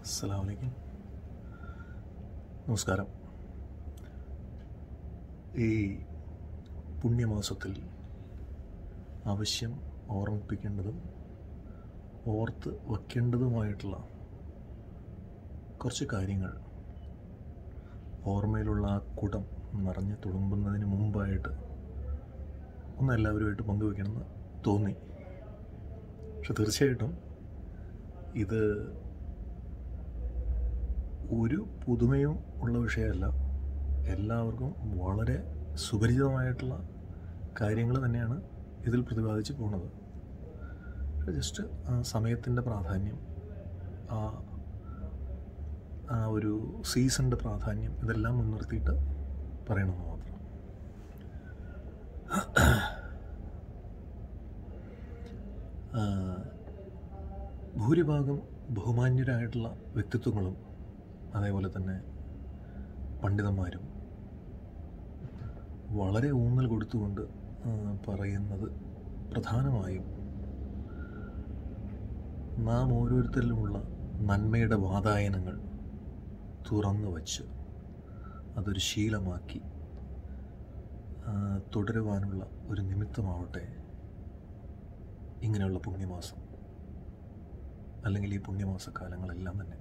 അസ്സലാമു അലൈക്കും നമസ്കാരം ഈ പുണ്യമാസത്തിൽ ആവശ്യം ഓർമ്മിപ്പിക്കേണ്ടതും ഓർത്ത് വയ്ക്കേണ്ടതുമായിട്ടുള്ള കുറച്ച് കാര്യങ്ങൾ ഓർമ്മയിലുള്ള ആ കുടം നിറഞ്ഞ് തുളുമ്പുന്നതിന് മുമ്പായിട്ട് ഒന്ന് എല്ലാവരുമായിട്ട് പങ്കുവെക്കണമെന്ന് തോന്നി പക്ഷെ തീർച്ചയായിട്ടും ഇത് ഒരു പുതുമയും ഉള്ള വിഷയമല്ല എല്ലാവർക്കും വളരെ സുപരിചിതമായിട്ടുള്ള കാര്യങ്ങൾ തന്നെയാണ് ഇതിൽ പ്രതിപാദിച്ച് പോകുന്നത് ജസ്റ്റ് ആ സമയത്തിൻ്റെ പ്രാധാന്യം ആ ആ ഒരു സീസണിൻ്റെ പ്രാധാന്യം ഇതെല്ലാം മുൻനിർത്തിയിട്ട് പറയണമെന്ന് മാത്രം ആ, ഭൂരിഭാഗം ബഹുമാന്യരായിട്ടുള്ള വ്യക്തിത്വങ്ങളും അതേപോലെ തന്നെ പണ്ഡിതന്മാരും വളരെ ഊന്നൽ കൊടുത്തുകൊണ്ട് ആ, പറയുന്നത് പ്രധാനമായും നാം ഓരോരുത്തരിലുമുള്ള നന്മയുടെ വാതായനങ്ങൾ തുറന്നു വച്ച് അതൊരു ശീലമാക്കി ആ, തുടരുവാനുള്ള ഒരു നിമിത്തമാവട്ടെ ഇങ്ങനെയുള്ള പുണ്യമാസം അല്ലെങ്കിൽ ഈ പുണ്യമാസ കാലങ്ങളെല്ലാം തന്നെ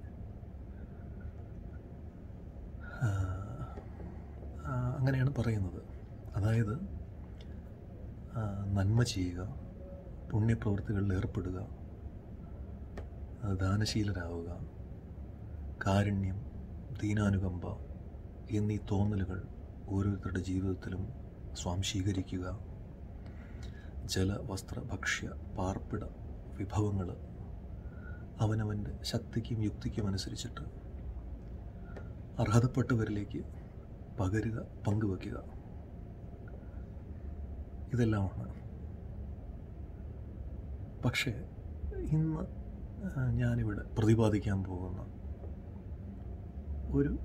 ആ, ആ, അങ്ങനെയാണ് പറയുന്നത് അതായത് ആ, നന്മ ചെയ്യുക പുണ്യപ്രവൃത്തികളിൽ ഏർപ്പെടുക ആ, ദാനശീലരാവുക കാരുണ്യം ദീനാനുകമ്പ എന്നീ തോന്നലുകൾ ഓരോരുത്തരുടെ ജീവിതത്തിലും സ്വാംശീകരിക്കുക ജല വസ്ത്ര ഭക്ഷ്യ പാർപ്പിട വിഭവങ്ങൾ അവനവൻ്റെ ശക്തിക്കും യുക്തിക്കും അനുസരിച്ചിട്ട് അർഹതപ്പെട്ടവരിലേക്ക് പകരുക പങ്കുവയ്ക്കുക ഇതെല്ലാമാണ് പക്ഷേ ഇന്ന് ആ, ഞാനിവിടെ പ്രതിപാദിക്കാൻ പോകുന്ന ഒരു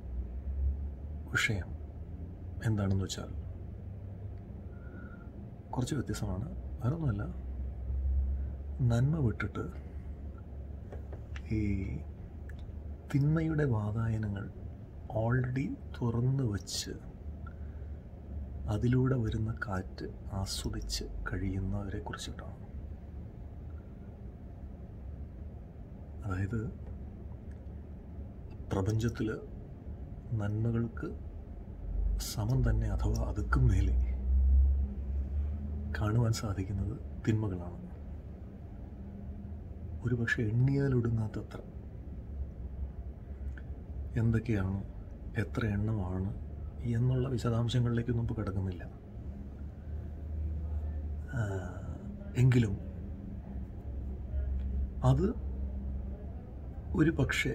വിഷയം എന്താണെന്ന് വെച്ചാൽ കുറച്ച് വ്യത്യസ്തമാണ് വേറൊന്നുമല്ല നന്മ വിട്ടിട്ട് ഈ തിന്മയുടെ വാതായനങ്ങൾ ഓൾറെഡി തുറന്നു വച്ച് അതിലൂടെ വരുന്ന കാറ്റ് ആസ്വദിച്ച് കഴിയുന്നവരെ കുറിച്ചിട്ടാണ് അതായത് പ്രപഞ്ചത്തിൽ നന്മകൾക്ക് സമം തന്നെ അഥവാ അതുക്കും മേലെ കാണുവാൻ സാധിക്കുന്നത് തിന്മകളാണ് ഒരുപക്ഷെ എണ്ണിയാലൊടുങ്ങാത്തത്ര എന്തൊക്കെയാണ് എത്ര എണ്ണമാണ് എന്നുള്ള വിശദാംശങ്ങളിലേക്കൊന്നും ഇപ്പോൾ കിടക്കുന്നില്ല ആ, എങ്കിലും അത് ഒരു പക്ഷേ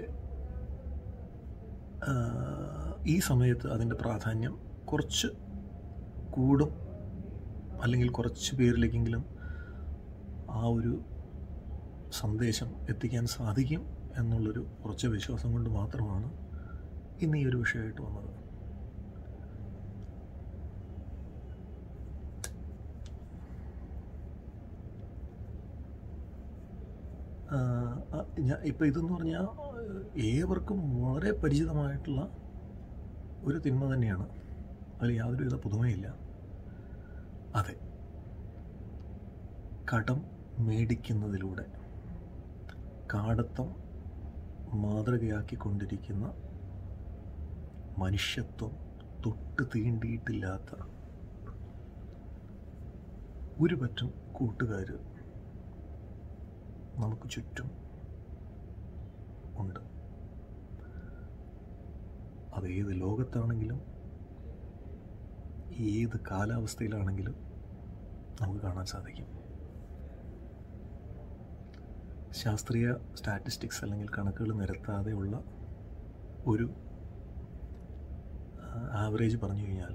ആ, ഈ സമയത്ത് അതിൻ്റെ പ്രാധാന്യം കുറച്ച് കൂടും അല്ലെങ്കിൽ കുറച്ച് പേരിലേക്കെങ്കിലും ആ ഒരു സന്ദേശം എത്തിക്കാൻ സാധിക്കും എന്നുള്ളൊരു ഉറച്ച വിശ്വാസം കൊണ്ട് മാത്രമാണ് ഇന്ന് ഈ ഒരു വിഷയമായിട്ട് വന്നത് ഞാൻ ഇപ്പം ഇതെന്ന് പറഞ്ഞാൽ ഏവർക്കും വളരെ പരിചിതമായിട്ടുള്ള ഒരു തിന്മ തന്നെയാണ് അതിൽ യാതൊരുവിധ പുതുമയില്ല അതെ കടം മേടിക്കുന്നതിലൂടെ കാടത്തം മാതൃകയാക്കിക്കൊണ്ടിരിക്കുന്ന മനുഷ്യത്വം തൊട്ട് തീണ്ടിയിട്ടില്ലാത്ത ഒരു പറ്റം കൂട്ടുകാർ നമുക്ക് ചുറ്റും ഉണ്ട് അത് ഏത് ലോകത്താണെങ്കിലും ഏത് കാലാവസ്ഥയിലാണെങ്കിലും നമുക്ക് കാണാൻ സാധിക്കും ശാസ്ത്രീയ സ്റ്റാറ്റിസ്റ്റിക്സ് അല്ലെങ്കിൽ കണക്കുകൾ നിരത്താതെയുള്ള ഒരു ആവറേജ് പറഞ്ഞു കഴിഞ്ഞാൽ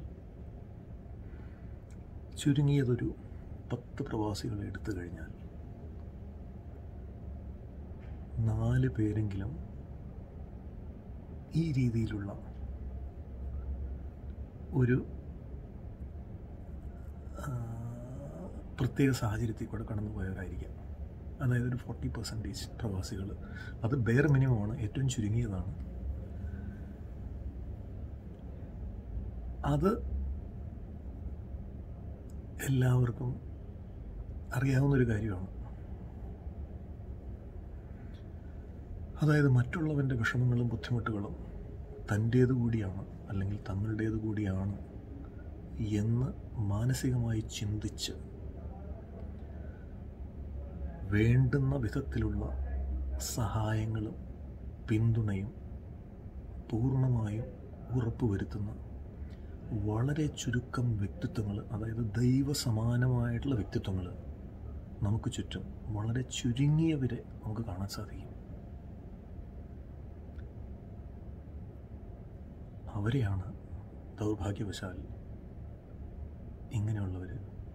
ചുരുങ്ങിയതൊരു പത്ത് പ്രവാസികളെ എടുത്തു കഴിഞ്ഞാൽ നാല് പേരെങ്കിലും ഈ രീതിയിലുള്ള ഒരു ആ, പ്രത്യേക സാഹചര്യത്തിൽ കൂടെ കടന്നു പോയവരായിരിക്കാം അതായത് ഒരു ഫോർട്ടി പെർസെൻറ്റേജ് പ്രവാസികൾ അത് ബെയർ മിനിമമാണ് ഏറ്റവും ചുരുങ്ങിയതാണ് അത് എല്ലാവർക്കും അറിയാവുന്നൊരു കാര്യമാണ് അതായത് മറ്റുള്ളവൻ്റെ വിഷമങ്ങളും ബുദ്ധിമുട്ടുകളും തൻ്റേത് കൂടിയാണ് അല്ലെങ്കിൽ തങ്ങളുടേത് കൂടിയാണ് എന്ന് മാനസികമായി ചിന്തിച്ച് വേണ്ടുന്ന വിധത്തിലുള്ള സഹായങ്ങളും പിന്തുണയും പൂർണ്ണമായും ഉറപ്പുവരുത്തുന്ന വളരെ ചുരുക്കം വ്യക്തിത്വങ്ങൾ അതായത് ദൈവസമാനമായിട്ടുള്ള വ്യക്തിത്വങ്ങൾ നമുക്ക് ചുറ്റും വളരെ ചുരുങ്ങിയവരെ നമുക്ക് കാണാൻ സാധിക്കും അവരെയാണ് ദൗർഭാഗ്യവശാൽ ഇങ്ങനെയുള്ളവർ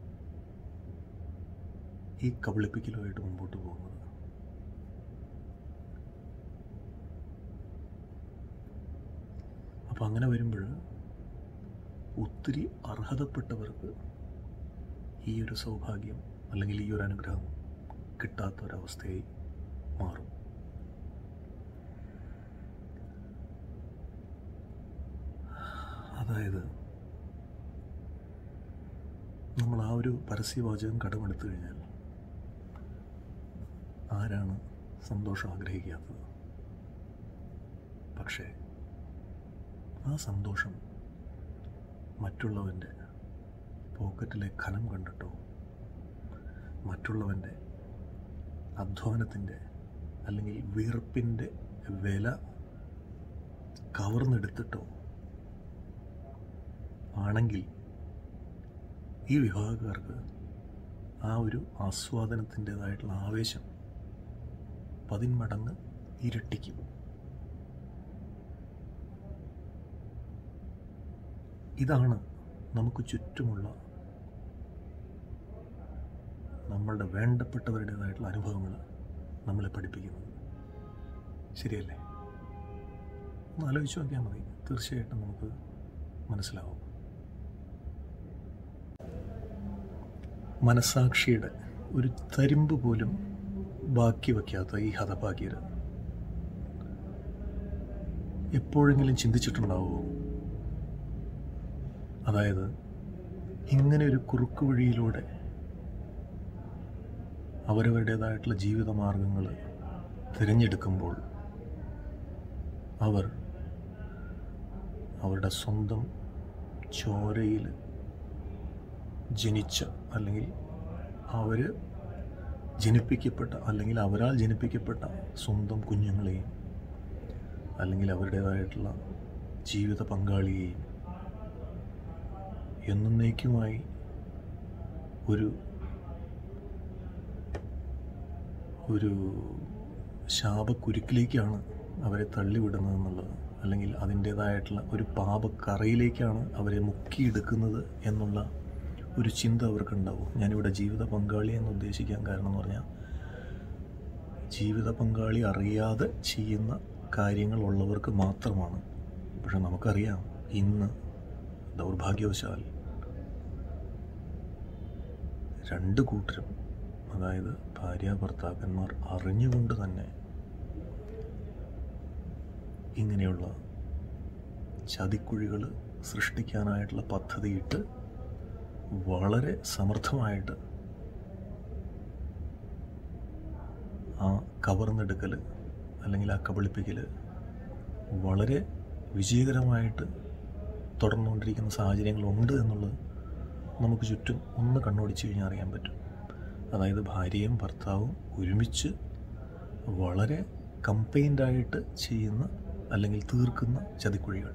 ഈ കബളിപ്പിക്കലുമായിട്ട് മുമ്പോട്ട് പോകുന്നത് അപ്പം അങ്ങനെ വരുമ്പോൾ ഒത്തിരി അർഹതപ്പെട്ടവർക്ക് ഈ ഒരു സൗഭാഗ്യം അല്ലെങ്കിൽ ഈ ഒരു അനുഗ്രഹം കിട്ടാത്തൊരവസ്ഥയായി മാറും അതായത് നമ്മൾ ആ ഒരു പരസ്യവാചകം കടമെടുത്തു കഴിഞ്ഞാൽ ആരാണ് സന്തോഷം ആഗ്രഹിക്കാത്തത് പക്ഷേ ആ സന്തോഷം മറ്റുള്ളവൻ്റെ പോക്കറ്റിലെ ഖനം കണ്ടിട്ടോ മറ്റുള്ളവൻ്റെ അധ്വാനത്തിൻ്റെ അല്ലെങ്കിൽ വീർപ്പിൻ്റെ വില കവർന്നെടുത്തിട്ടോ ആണെങ്കിൽ ഈ വിഭാഗക്കാർക്ക് ആ ഒരു ആസ്വാദനത്തിൻ്റെതായിട്ടുള്ള ആവേശം പതിന്മടങ്ങ് ഇരട്ടിക്കും ഇതാണ് നമുക്ക് ചുറ്റുമുള്ള നമ്മളുടെ വേണ്ടപ്പെട്ടവരുടേതായിട്ടുള്ള അനുഭവങ്ങൾ നമ്മളെ പഠിപ്പിക്കുന്നത് ശരിയല്ലേ ഒന്ന് ആലോചിച്ച് നോക്കിയാൽ മതി തീർച്ചയായിട്ടും നമുക്ക് മനസ്സിലാവും മനസാക്ഷിയുടെ ഒരു തരിമ്പ് പോലും ബാക്കി വയ്ക്കാത്ത ഈ ഹതഭാഗ്യർ എപ്പോഴെങ്കിലും ചിന്തിച്ചിട്ടുണ്ടാവുമോ അതായത് ഇങ്ങനെ ഒരു കുറുക്കു വഴിയിലൂടെ അവരവരുടേതായിട്ടുള്ള ജീവിതമാർഗങ്ങൾ തിരഞ്ഞെടുക്കുമ്പോൾ അവർ അവരുടെ സ്വന്തം ചോരയിൽ ജനിച്ച അല്ലെങ്കിൽ അവർ ജനിപ്പിക്കപ്പെട്ട അല്ലെങ്കിൽ അവരാൽ ജനിപ്പിക്കപ്പെട്ട സ്വന്തം കുഞ്ഞുങ്ങളെയും അല്ലെങ്കിൽ അവരുടേതായിട്ടുള്ള ജീവിത പങ്കാളിയെയും എന്നേക്കുമായി ഒരു ഒരു ശാപക്കുരുക്കിലേക്കാണ് അവരെ തള്ളിവിടുന്നതെന്നുള്ളത് അല്ലെങ്കിൽ അതിൻ്റേതായിട്ടുള്ള ഒരു പാപക്കറയിലേക്കാണ് അവരെ മുക്കിയെടുക്കുന്നത് എന്നുള്ള ഒരു ചിന്ത അവർക്കുണ്ടാവും ഞാനിവിടെ ജീവിത പങ്കാളി എന്ന് ഉദ്ദേശിക്കാൻ കാരണം എന്ന് പറഞ്ഞാൽ ജീവിത പങ്കാളി അറിയാതെ ചെയ്യുന്ന കാര്യങ്ങളുള്ളവർക്ക് മാത്രമാണ് പക്ഷെ നമുക്കറിയാം ഇന്ന് ദൗർഭാഗ്യവശാൽ രണ്ട് കൂട്ടരും അതായത് ഭാര്യ ഭർത്താക്കന്മാർ അറിഞ്ഞുകൊണ്ട് തന്നെ ഇങ്ങനെയുള്ള ചതിക്കുഴികൾ സൃഷ്ടിക്കാനായിട്ടുള്ള പദ്ധതിയിട്ട് വളരെ സമർത്ഥമായിട്ട് ആ കവർന്നെടുക്കൽ അല്ലെങ്കിൽ ആ കബളിപ്പിക്കൽ വളരെ വിജയകരമായിട്ട് തുടർന്നുകൊണ്ടിരിക്കുന്ന സാഹചര്യങ്ങളുണ്ട് എന്നുള്ളത് നമുക്ക് ചുറ്റും ഒന്ന് കണ്ണോടിച്ച് കഴിഞ്ഞാൽ അറിയാൻ പറ്റും അതായത് ഭാര്യയും ഭർത്താവും ഒരുമിച്ച് വളരെ കമ്പൈൻഡായിട്ട് ചെയ്യുന്ന അല്ലെങ്കിൽ തീർക്കുന്ന ചതിക്കുഴികൾ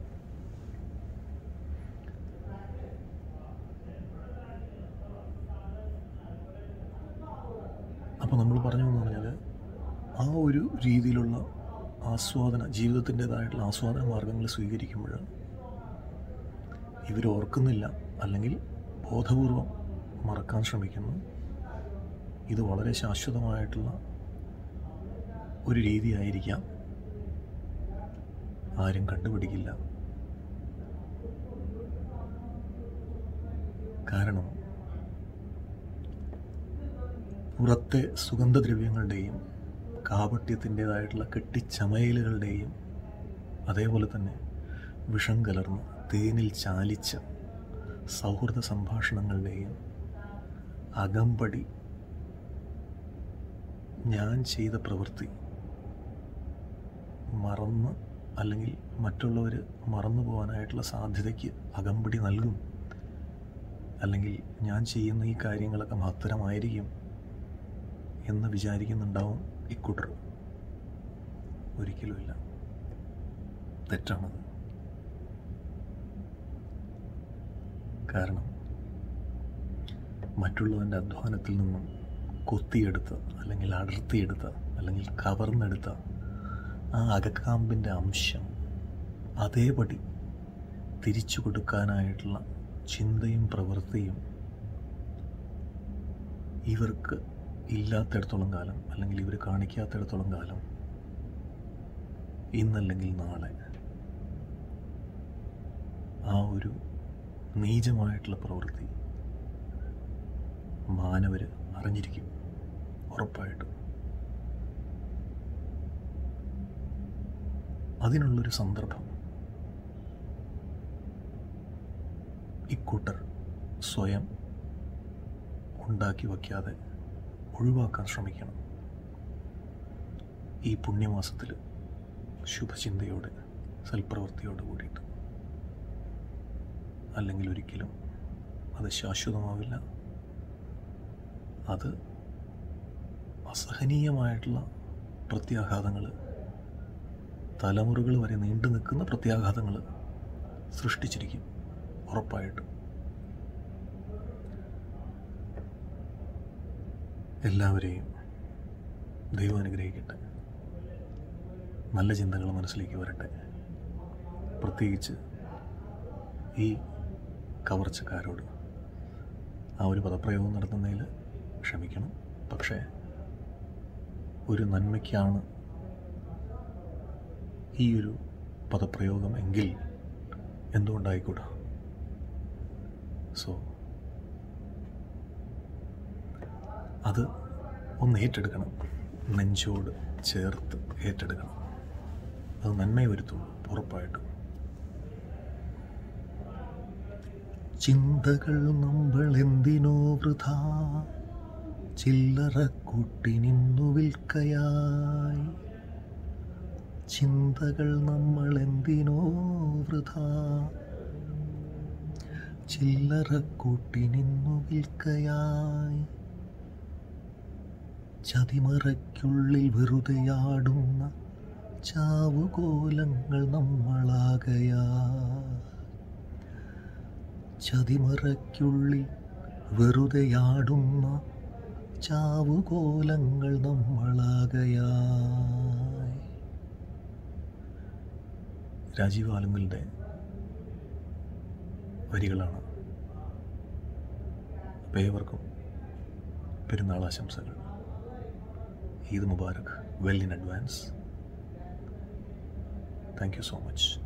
അപ്പോൾ നമ്മൾ പറഞ്ഞു എന്ന് പറഞ്ഞാൽ ആ ഒരു രീതിയിലുള്ള ആസ്വാദന ജീവിതത്തിൻ്റെതായിട്ടുള്ള ആസ്വാദന മാർഗങ്ങൾ സ്വീകരിക്കുമ്പോൾ ഇവർ ഓർക്കുന്നില്ല അല്ലെങ്കിൽ ബോധപൂർവം മറക്കാൻ ശ്രമിക്കുന്നു ഇത് വളരെ ശാശ്വതമായിട്ടുള്ള ഒരു രീതിയായിരിക്കാം ആരും കണ്ടുപിടിക്കില്ല കാരണം പുറത്തെ സുഗന്ധദ്രവ്യങ്ങളുടെയും കാപട്യത്തിൻ്റേതായിട്ടുള്ള കെട്ടിച്ചമയലുകളുടെയും അതേപോലെ തന്നെ വിഷം കലർന്ന് തേനിൽ ചാലിച്ച സൗഹൃദ സംഭാഷണങ്ങളുടെയും അകമ്പടി ഞാൻ ചെയ്ത പ്രവൃത്തി മറന്ന് അല്ലെങ്കിൽ മറ്റുള്ളവർ മറന്നു പോകാനായിട്ടുള്ള സാധ്യതയ്ക്ക് അകമ്പടി നൽകും അല്ലെങ്കിൽ ഞാൻ ചെയ്യുന്ന ഈ കാര്യങ്ങളൊക്കെ മഹത്തരമായിരിക്കും എന്ന് വിചാരിക്കുന്നുണ്ടാവും ഇക്കൂട്ടർ ഒരിക്കലുമില്ല തെറ്റാണത് കാരണം മറ്റുള്ളവൻ്റെ അധ്വാനത്തിൽ നിന്നും കൊത്തിയെടുത്ത് അല്ലെങ്കിൽ അടർത്തിയെടുത്ത അല്ലെങ്കിൽ കവർന്നെടുത്ത ആ അകക്കാമ്പിൻ്റെ അംശം അതേപടി തിരിച്ചു കൊടുക്കാനായിട്ടുള്ള ചിന്തയും പ്രവൃത്തിയും ഇവർക്ക് ഇല്ലാത്തിടത്തോളം കാലം അല്ലെങ്കിൽ ഇവർ കാണിക്കാത്തിടത്തോളം കാലം ഇന്നല്ലെങ്കിൽ നാളെ ആ ഒരു നീചമായിട്ടുള്ള പ്രവൃത്തി മാനവർ അറിഞ്ഞിരിക്കും ഉറപ്പായിട്ടും അതിനുള്ളൊരു സന്ദർഭം ഇക്കൂട്ടർ സ്വയം ഉണ്ടാക്കി വയ്ക്കാതെ ഒഴിവാക്കാൻ ശ്രമിക്കണം ഈ പുണ്യമാസത്തിൽ ശുഭചിന്തയോടെ സൽപ്രവൃത്തിയോട് കൂടിയിട്ട് അല്ലെങ്കിൽ ഒരിക്കലും അത് ശാശ്വതമാവില്ല അത് അസഹനീയമായിട്ടുള്ള പ്രത്യാഘാതങ്ങൾ തലമുറകൾ വരെ നീണ്ടു നിൽക്കുന്ന പ്രത്യാഘാതങ്ങൾ സൃഷ്ടിച്ചിരിക്കും ഉറപ്പായിട്ടും എല്ലാവരെയും ദൈവം അനുഗ്രഹിക്കട്ടെ നല്ല ചിന്തകൾ മനസ്സിലേക്ക് വരട്ടെ പ്രത്യേകിച്ച് ഈ കവർച്ചക്കാരോട് ആ ഒരു പദപ്രയോഗം നടത്തുന്നതിൽ ക്ഷമിക്കണം പക്ഷേ ഒരു നന്മയ്ക്കാണ് ഈ ഒരു പദപ്രയോഗം എങ്കിൽ എന്തുകൊണ്ടായിക്കൂടാ സോ അത് ഒന്ന് ഏറ്റെടുക്കണം നെഞ്ചോട് ചേർത്ത് ഏറ്റെടുക്കണം അത് നന്മയെ വരുത്തുള്ളൂ ഉറപ്പായിട്ടും ചിന്തകൾ നമ്മൾ എന്തിനോ വൃഥാ ചില്ലറ കൂട്ടിനിന്നു വിൽക്കയായി ചിന്തകൾ നമ്മൾ എന്തിനോ വൃഥാ ചില്ലറ കൂട്ടിനിന്നു വിൽക്കയായി ചതിമറയ്ക്കുള്ളിൽ വെറുതെയാടുന്ന ചാവുകോലങ്ങൾ നമ്മളാകയാ ചതിമറയ്ക്കുള്ളിൽ വെറുതെയാടുന്ന ചാവുകോലങ്ങൾ നമ്മളാകയായി രാജീവ് ആലുങ്കലിൻ്റെ വരികളാണ് അപ്പോൾ ഏവർക്കും പെരുന്നാൾ ആശംസകൾ Eid Mubarak well in advance thank you so much